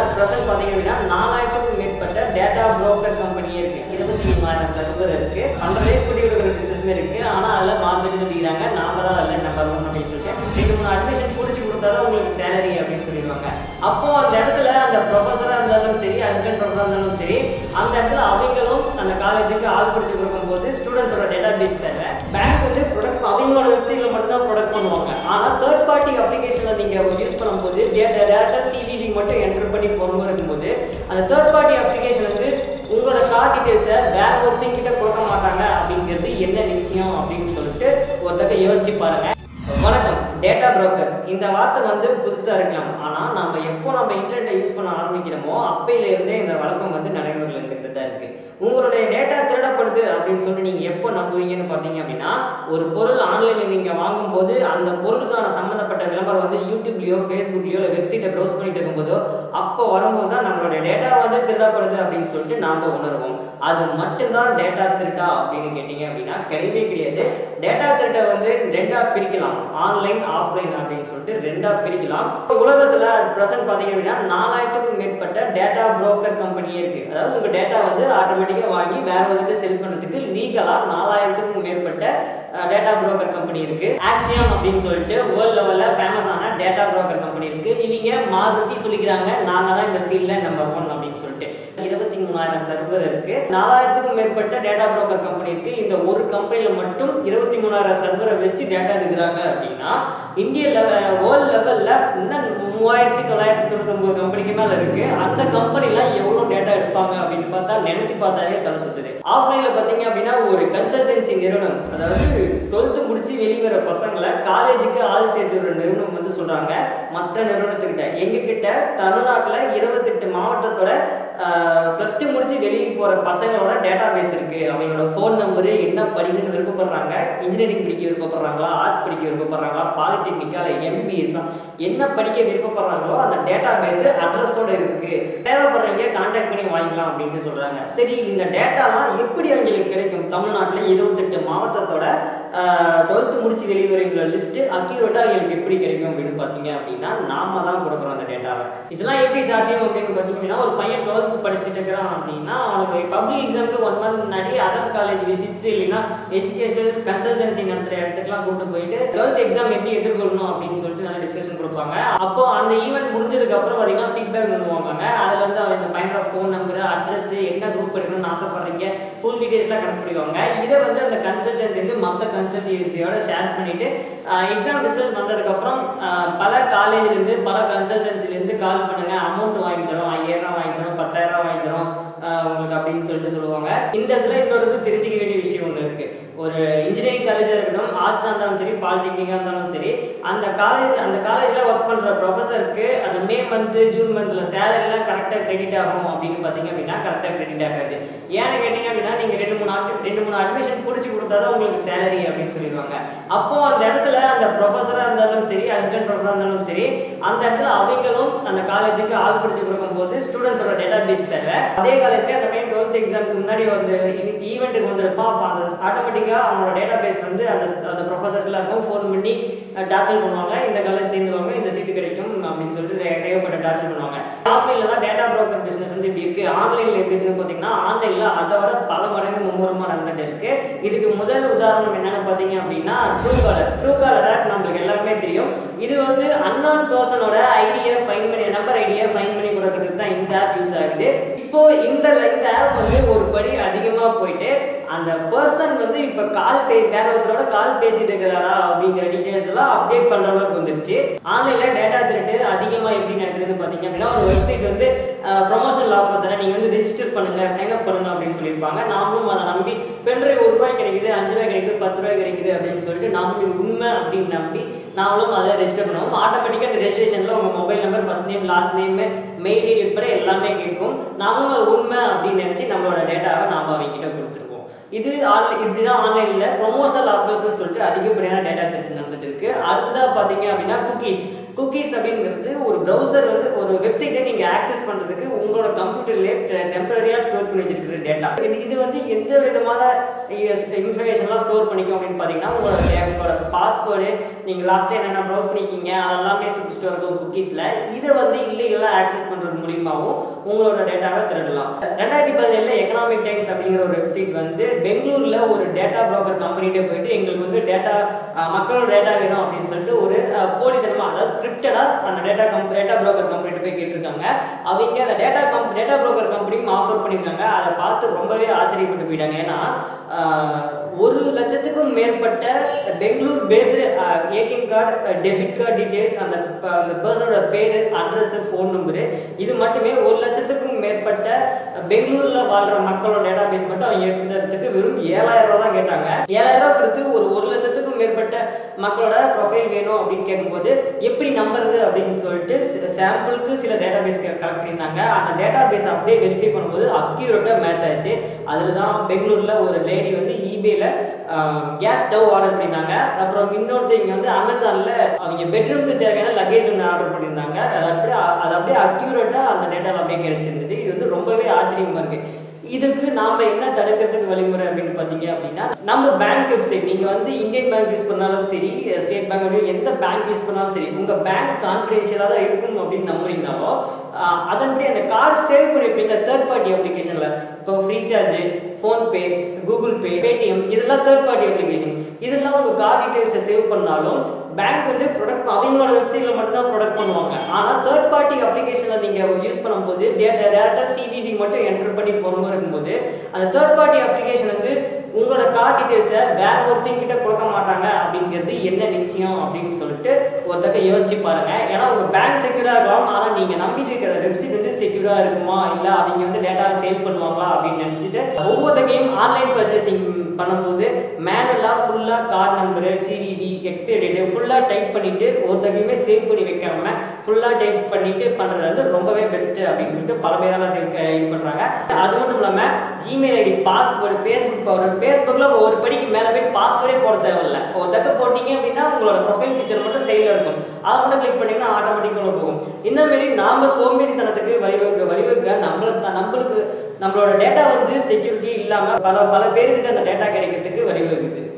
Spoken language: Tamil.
அட் ப்ரெசென்ட் பார்த்தீங்க அப்படின்னா நாலாயிரத்துக்கும் மேற்பட்ட டேட்டா புரோக்கர் கம்பெனியே இருக்கு இருபத்தி மூணாயிரம் சர்வர் இருக்கு பண்றதே கூட்டி கொடுக்குற பிசினஸ்மே இருக்கு ஆனா அதில் மார்க்கெட் சொல்லிக்கிறாங்க நாம தான் அதில் நம்பர் ஒன் அப்படின்னு சொல்லிட்டு ரெண்டு மூணு அட்மிஷன் பிடிச்சி கொடுத்தா தான் உங்களுக்கு சேலரி அப்படின்னு சொல்லிடுவாங்க அப்போ அந்த இடத்துல அந்த ப்ரொஃபஸராக இருந்தாலும் சரி அசிஸ்டன்ட் ப்ரொஃபஸராக இருந்தாலும் சரி அந்த இடத்துல அவங்களும் அந்த காலேஜுக்கு ஆள் பிடிச்சி கொடுக்கும்போது ஸ்டூடெண்ட்ஸோட டேட்டா பேஸ் தேவை பேங்க் வந்து ப்ரொடக்ட் அவங்களோட வெப்சைட்டில் மட்டும் தான் ப்ரொடக்ட் பண்ணுவாங்க ஆனால் தேர்ட் பார்ட்டி அப்ளிகேஷனில் நீங்கள் யூஸ் பண்ணும்போது டேட்டா டேட்டா சிவிவி மட்டும் என்டர் பண்ணி போகணும் இருக்கும்போது அந்த தேர்ட் பார்ட்டி அப்ளிகேஷன் வந்து உங்களோட கார்டு டீட்டெயில்ஸை வேற ஒருத்தங்க கிட்ட கொடுக்க மாட்டாங்க அப்படிங்கிறது என்ன நிச்சயம் அப்படின்னு சொல்லிட்டு ஒருத்தக்க யோசிச்சு பாருங்க வணக்கம் டேட்டா புரோக்கர்ஸ் இந்த வார்த்தை வந்து புதுசாக இருக்கலாம் ஆனால் நம்ம எப்போ நம்ம இன்டர்நெட்டை யூஸ் பண்ண ஆரம்பிக்கிறோமோ அப்பையிலேருந்தே இந்த வழக்கம் வந்து நடைமுறையில் இருந்துட்டு தான் இருக்குது உங்களுடைய டேட்டா திருடப்படுது அப்படின்னு சொல்லி நீங்கள் எப்போ நம்புவீங்கன்னு பார்த்தீங்க அப்படின்னா ஒரு பொருள் ஆன்லைனில் நீங்கள் வாங்கும்போது அந்த பொருளுக்கான சம்மந்தப்பட்ட விளம்பரம் வந்து யூடியூப்லேயோ ஃபேஸ்புக்லேயோ இல்லை வெப்சைட்டை ப்ரௌஸ் பண்ணிட்டு இருக்கும்போதோ அப்போ வரும்போது தான் நம்மளுடைய டேட்டா வந்து திருடப்படுது அப்படின்னு சொல்லிட்டு நாம் உணர்வோம் அது மட்டும்தான் டேட்டா திருட்டா அப்படின்னு கேட்டிங்க அப்படின்னா கிடையவே கிடையாது டேட்டா திருட்டை வந்து ரெண்டாக பிரிக்கலாம் ஆன்லைன் ஆஃப்லைன் அப்படின்னு சொல்லிட்டு ரெண்டாக பிரிக்கலாம் உலகத்தில் ப்ரெசென்ட் பார்த்தீங்க அப்படின்னா நாலாயிரத்துக்கும் மேற்பட்ட டேட்டா புரோக்கர் கம்பெனியே இருக்குது அதாவது உங்கள் டேட்டா வந்து ஆட்டோமேட்டிக்காக வாங்கி வேற வந்துட்டு செல் பண்ணுறதுக்கு லீகலாக நாலாயிரத்துக்கும் மேற்பட்ட டேட்டா புரோக்கர் கம்பெனி இருக்குது ஆக்சியம் அப்படின்னு சொல்லிட்டு வேர்ல்ட் லெவலில் ஃபேமஸான டேட்டா புரோக்கர் கம்பெனி இருக்குது இவங்க மாறுத்தி சொல்லிக்கிறாங்க நாங்கள் தான் இந்த ஃபீல்டில் நம்பர் ஒன் அப்படின்னு சொல்லிட்டு இருபத்தி மூணாயிரம் சர்வர் இருக்குது நாலாயிரத்துக்கும் மேற்பட்ட டேட்டா புரோக்கர் கம்பெனி இருக்குது இந்த ஒரு கம்பெனியில் மட்டும் இருபத்தி மூணாயிரம் சர்வரை வச்சு டேட்டா எடுக்கிறாங்க அப்படின்னா இந்திய லெவல் வேர்ல்ட் லெவலில் இன்னும் மூவாயிரத்தி தொள்ளாயிரத்தி தொண்ணூத்தொம்பது கம்பெனிக்கு மேலே இருக்குது அந்த கம்பெனிலாம் எவ்வளோ டேட்டா எடுப்பாங்க அப்படின்னு பார்த்தா நினச்சி பார்த்தாவே தலை சுற்றுது ஆஃப்லைனில் பார்த்தீங்க அப்படின்னா ஒரு கன்சல்டன்சி நிறுவனம் அதாவது டுவெல்த்து முடிச்சு வெளிவர பசங்களை காலேஜுக்கு ஆள் சேர்த்து ஒரு நிறுவனம் வந்து சொல்கிறாங்க மற்ற நிறுவனத்துக்கிட்ட எங்ககிட்ட தமிழ்நாட்டில் இருபத்தெட்டு மாவட்டத்தோட ப்ளஸ் டூ முடிச்சு வெளியே போகிற பசங்களோட டேட்டா பேஸ் இருக்குது அவங்களோட ஃபோன் நம்பரு என்ன படிக்கணும்னு விருப்பப்படுறாங்க இன்ஜினியரிங் படிக்க விருப்பப்படுறாங்களா ஆர்ட்ஸ் படிக்க விருப்பப்படுறாங்களா பாலிடெக்னிக்கா இல்லை எம்பிபிஎஸ்ஸா என்ன படிக்க விருப்பப்படுறாங்களோ அந்த டேட்டா பேஸ் அட்ரஸோட இருக்குது தேவைப்படுறவங்க கான்டாக்ட் பண்ணி வாங்கிக்கலாம் அப்படின்ட்டு சொல்கிறாங்க சரி இந்த டேட்டாலாம் எப்படி அவங்களுக்கு கிடைக்கும் தமிழ்நாட்டில் இருபத்தெட்டு மாவட்டத்தோட டுவெல்த்து முடிச்சு வெளிவரவங்களோட லிஸ்ட்டு அக்யூரேட்டாக அவங்களுக்கு எப்படி கிடைக்கும் அப்படின்னு பார்த்தீங்க அப்படின்னா நாம தான் கொடுக்குறோம் அந்த டேட்டாவை இதெல்லாம் எப்படி சாத்தியம் அப்படின்னு பார்த்தீங்க அப்படின்னா ஒரு பையன் டுவெல்த் படிச்சுட்டு இருக்கிறான் அப்படின்னா அவனுக்கு பப்ளிக் எக்ஸாமுக்கு ஒன் மந்த் முன்னாடி அதர் காலேஜ் விசிட்ஸ் இல்லைன்னா எஜுகேஷனல் கன்சல்டன்சி நடத்துகிற இடத்துக்குலாம் கூட்டு போயிட்டு டுவெல்த் எக்ஸாம் எப்படி எதிர்கொள்ளணும் அப்படின்னு சொல்லிட்டு நல்லா டிஸ்கஷன் கொடுப்பாங்க அப்போ அந்த ஈவெண்ட் முடிஞ்சதுக்கு அப்புறம் பார்த்தீங்கன்னா ஃபீட்பேக் பண்ணுவாங்க அதில் வந்து அவன் இந்த பையனோட ஃபோன் நம்பர் அட்ரஸ் என்ன குரூப் எடுக்கணும்னு ஆசைப்படுறீங்க ஃபுல் டீட்டெயில்ஸ்லாம் கனெக்ட் பண்ணிடுவாங்க இதை வந்து அந்த கன்சல்டன்சி வந்து மற்ற கன்சல்டன்சியோட ஷேர் பண்ணிட்டு எக்ஸாம் ரிசல்ட் வந்ததுக்கப்புறம் பல காலேஜ்லேருந்து பல கன்சல்டன்சிலேருந்து கால் பண்ணுங்க அமௌண்ட் வாங்கி தரோம் ஐயாயிரம் வாங்கி தரோம் பத்தாயிரம் வாங்கி தரோம் உங்களுக்கு அப்படின்னு சொல்லிட்டு சொல்லுவாங்க இந்த இடத்துல இன்னொரு தெரிஞ்சிக்க வேண்டிய விஷயம் ஒன்று இருக்குது ஒரு இன்ஜினியரிங் காலேஜாக இருக்கட்டும் ஆர்ட்ஸாக இருந்தாலும் சரி பாலிடெக்னிக்காக இருந்தாலும் சரி அந்த காலேஜ் அந்த காலேஜில் ஒர்க் பண்ணுற ப்ரொஃபஸருக்கு அந்த மே மந்த்து ஜூன் மந்தில் சேலரிலாம் கரெக்டாக கிரெடிட் ஆகும் அப்படின்னு பார்த்தீங்க அப்படின்னா கரெக்டாக கிரெடிட் ஆகாது ஏன்னு கேட்டிங்க அப்படின்னா நீங்கள் ரெண்டு மூணு ஆட் ரெண்டு மூணு அட்மிஷன் பிடிச்சி கொடுத்தா தான் உங்களுக்கு சேலரி அப்படின்னு சொல்லிடுவாங்க அப்போது அந்த இடத்துல அந்த ப்ரொஃபஸராக இருந்தாலும் சரி அசிஸ்டன்ட் ப்ரொஃபஸராக இருந்தாலும் சரி அந்த இடத்துல அவங்களும் அந்த காலேஜுக்கு ஆள் பிடிச்சி கொடுக்கும்போது ஸ்டூடெண்ட்ஸோட டேட்டா பேஸ் தேவை அதே காலேஜ்லேயே அந்த பையன் டுவெல்த் எக்ஸாமுக்கு முன்னாடி வந்து ஈவெண்ட்டுக்கு வந்திருப்பான் அப்போ அந்த ஆட்டோமேட்டிக்காக அவனோட டேட்டா பேஸ் வந்து அந்த அந்த ப்ரொஃபஸர்லாம் இருக்கும் ஃபோன் பண்ணி டார்ச்சல் பண்ணுவாங்க இந்த காலேஜ் சேர்ந்துருவாங்க இந்த சீட்டு கிடைக்கும் அப்படின்னு சொல்லிட்டு ஏகப்பட்ட டார்ச்சல் பண்ணுவாங்க ஆஃப்லைனில் தான் டேட்டா ப்ரோக்கர் பிஸ்னஸ் வந்து இப்படி இருக்குது ஆன்லைனில் எப்படி இருக்குன்னு பார்த்தீங்கன்னா ஆன்லைனில் அதை விட பல மடங்கு மும்முரமாக நடந்துட்டு இருக்கு இதுக்கு முதல் உதாரணம் என்னென்னு பார்த்தீங்க அப்படின்னா Truecaller Truecaller app நம்மளுக்கு எல்லாருமே தெரியும் இது வந்து அன்னோன் பர்சனோட ஐடியை ஃபைன் பண்ணி நம்பர் ஐடியை ஃபைன் பண்ணி கொடுக்கறதுக்கு தான் இந்த ஆப் யூஸ் ஆகுது இப்போ இந்த இந்த ஆப் வந்து ஒரு படி அதிகமாக போயிட்டு அந்த பர்சன் வந்து இப்போ கால் பேசி வேற ஒருத்தரோட கால் பேசிட்டு இருக்கிறாரா அப்படிங்கிற டீட்டெயில்ஸ் எல்லாம் அப்டேட் பண்ணுற அளவுக்கு வந்துருச்சு ஆன்லைனில் டேட்டா திருட்டு அதிகமாக எப்படி நடக்குதுன்னு பார்த்தீங்க அப்படின்னா ஒரு வெப்சைட் வந்து ப்ரொமோஷனல் ஆஃபர் தர நீங்கள் வந்து ரிஜிஸ்டர் பண்ணுங்க சைன் அப் பண்ணுங்க அப்படின்னு சொல்லியிருப்பாங்க நாமளும் அதை நம்பி பென்ட்ரைவ் ஒரு ரூபாய் கிடைக்குது அஞ்சு ரூபாய் கிடைக்குது பத்து ரூபாய் கிடைக்குது அப்படின்னு சொல்லிட்டு நாமளும் இது உண்மை அப்படின்னு நம்பி நாமளும் அதை ரெஜிஸ்டர் பண்ணுவோம் ஆட்டோமேட்டிக்காக அந்த ரெஜிஸ்ட்ரேஷனில் உங்கள் mobile number first name last name mail ID உட்பட எல்லாமே கேட்கும் நாமளும் அது உண்மை அப்படின்னு நினச்சி நம்மளோட டேட்டாவை நாம் அவங்ககிட்ட கொடுத்துருவோம் இது ஆன்லைன் இப்படி தான் ஆன்லைனில் ப்ரொமோஷனல் ஆஃபர்ஸ்னு சொல்லிட்டு அதிகப்படியான டேட்டா திருட்டு நடந்துட்டு இருக்கு அடுத்ததாக பார்த்தீங்க அப்படின்னா குக்கீஸ் குக்கீஸ் அப்படிங்கிறது ஒரு ப்ரௌசர் வந்து ஒரு வெப்சைட்டை நீங்கள் ஆக்சஸ் பண்ணுறதுக்கு உங்களோட கம்ப்யூட்டர்லேயே டெம்பரரியாக ஸ்டோர் பண்ணி வச்சிருக்கிற டேட்டா இது வந்து எந்த விதமான இன்ஃபர்மேஷன்லாம் ஸ்டோர் பண்ணிக்கும் அப்படின்னு பார்த்தீங்கன்னா உங்களோட உங்களோட பாஸ்வேர்டு நீங்கள் லாஸ்ட் டைம் என்ன ப்ரௌஸ் பண்ணிக்கிங்க அதெல்லாமே ஸ்டோர் இருக்கும் குக்கீஸில் இதை வந்து இல்லீகலாக ஆக்சஸ் பண்ணுறது மூலியமாகவும் உங்களோட டேட்டாவை திருடலாம் ரெண்டாயிரத்தி பதினேழில் எக்கனாமிக் டைம்ஸ் அப்படிங்கிற ஒரு வெப்சைட் வந்து பெங்களூரில் ஒரு டேட்டா ப்ரோக்கர் கம்பெனிகிட்ட போயிட்டு எங்களுக்கு வந்து டேட்டா மக்களோட டேட்டா வேணும் அப்படின்னு சொல்லிட்டு ஒரு அஹ், போலித்தனமாக அதாவது ஸ்கிரிப்டடாக அந்த டேட்டா கம் டேட்டா ப்ரோக்கர் கம்பெனிகிட்ட போய் கேட்டிருக்காங்க அவங்க அந்த டேட்டா கம் டேட்டா ப்ரோக்கர் கம்பெனியும் ஆஃபர் பண்ணியிருக்காங்க அதை பார்த்து ரொம்பவே ஆச்சரியப்பட்டு போயிட்டாங்க ஏன்னா ஆஹ், ஒரு லட்சத்துக்கும் மேற்பட்ட Bangalore based ATM card debit card details அந்த ப- அந்த பர்சனோட பேர் அட்ரஸ் ஃபோன் நம்பரு இது மட்டுமே ஒரு லட்சத்துக்கும் மேற்பட்ட பெங்களூரில் வாழ்கிற மக்களோட டேட்டா பேஸ் மட்டும் அவங்க எடுத்து தரத்துக்கு வெறும் ஏழாயிரம் ரூபா தான் கேட்டாங்க ஏழாயிரம் ரூபா கொடுத்து ஒரு ஒரு லட்சத்துக்கும் மேற்பட்ட மக்களோட ப்ரொஃபைல் வேணும் அப்படின்னு கேட்கும்போது எப்படி நம்புறது அப்படின்னு சொல்லிட்டு சாம்பிளுக்கு சில டேட்டா பேஸ் கலெக்ட் பண்ணியிருந்தாங்க அந்த டேட்டா பேஸ் அப்படியே வெரிஃபை பண்ணும்போது அக்யூரேட்டாக மேட்ச் ஆச்சு அதில் தான் பெங்களூரில் ஒரு லேடி வந்து ஈபேல கேஸ் ஸ்டவ் ஆர்டர் பண்ணியிருந்தாங்க அப்புறம் இன்னொருத்தவங்க வந்து அமேசானில் அவங்க பெட்ரூமுக்கு தேவையான லக்கேஜ் ஒன்று ஆர்டர் பண்ணியிருந்தாங்க அது அப்படியே அது அப்படியே அக்யூரேட்டாக அந்த டேட்டாவில் அப்படியே கிடைச்சிருந்தது இது வந்து ரொம்பவே ஆச்சரியமாக இருக்குது இதுக்கு நாம என்ன தடுக்கிறதுக்கு வழிமுறை அப்படின்னு பார்த்தீங்க அப்படின்னா நம்ம பேங்க் வெப்சைட் நீங்கள் வந்து இந்தியன் பேங்க் யூஸ் பண்ணாலும் சரி ஸ்டேட் பேங்க் அப்படி எந்த பேங்க் யூஸ் பண்ணாலும் சரி உங்கள் பேங்க் கான்ஃபிடென்ஷியலாக தான் இருக்கும் அப்படின்னு நம்புறீங்கனாலும் ஆஹ், அதன்படி அந்த கார்டு சேவ் பண்ணியிருப்பீங்க தேர்ட் பார்ட்டி அப்ளிகேஷனில் இப்போ Freecharge PhonePe Google Pay Paytm இதெல்லாம் தேர்ட் பார்ட்டி அப்ளிகேஷன் இதெல்லாம் உங்கள் கார்டு டீட்டெயில்ஸை சேவ் பண்ணாலும் பேங்க் வந்து ப்ரொடக்ட் அவங்களோட வெப்சைட்டில் மட்டும்தான் ப்ரொடக்ட் பண்ணுவாங்க ஆனால் தேர்ட் பார்ட்டி அப்ளிகேஷனில் நீங்கள் யூஸ் பண்ணும்போது டேட்டா டேரெக்டாக சிவிவி மட்டும் என்டர் பண்ணி போகிற இருக்கும்போது அந்த தேர்ட் பார்ட்டி அப்ளிகேஷன் வந்து உங்களோட கார்டு டீட்டெயில்ஸை வேற ஒருத்தங்க கிட்ட கொடுக்க மாட்டாங்க அப்படிங்கிறது என்ன நிச்சயம் அப்படின்னு சொல்லிட்டு ஒருத்தக்க யோசிச்சு பாருங்க ஏன்னா உங்க பேங்க் செக்யூரா இருக்கலாம் ஆனால் நீங்க நம்பிட்டு இருக்கிற வெப்சைட் வந்து செக்யூரா இருக்குமா இல்லை அவங்க வந்து டேட்டாவை சேவ் பண்ணுவாங்களா அப்படின்னு நினைச்சிட்டு ஒவ்வொருத்தகையும் ஆன்லைன் பர்ச்சேசிங் பண்ணும்போது மேனுவலாக ஃபுல்லாக card number CVV expiry date ஃபுல்லாக டைப் பண்ணிட்டு ஒருத்தகையுமே சேவ் பண்ணி வைக்காம ஃபுல்லாக டைப் பண்ணிட்டு பண்ணுறது வந்து ரொம்பவே பெஸ்ட்டு அப்படின்னு சொல்லிட்டு பல பேரால சேர்க்க இது பண்ணுறாங்க அது மட்டும் இல்லாமல் ஜிமெயில் ஐடி பாஸ்வேர்டு ஃபேஸ்புக் பவுடர் ஃபேஸ்புக்கில் ஒரு படிக்கு மேலே போய் பாஸ்வேர்டே போட தேவையில்ல ஒரு தக்க போட்டீங்க அப்படின்னா உங்களோட ப்ரொஃபைல் பிக்சர் மட்டும் சைடில் இருக்கும் அதை மட்டும் கிளிக் பண்ணிங்கன்னா ஆட்டோமேட்டிக்காக போகும் இந்த மாதிரி நாம சோம்பேறித்தனத்துக்கு வழிவகுக்க வழிவகுக்க நம்மளுக்கு தான் நம்மளுக்கு நம்மளோட டேட்டா வந்து செக்யூரிட்டி இல்லாமல் பல பல பேர்கிட்ட அந்த டேட்டா கிடைக்கிறதுக்கு வழிவகுக்குது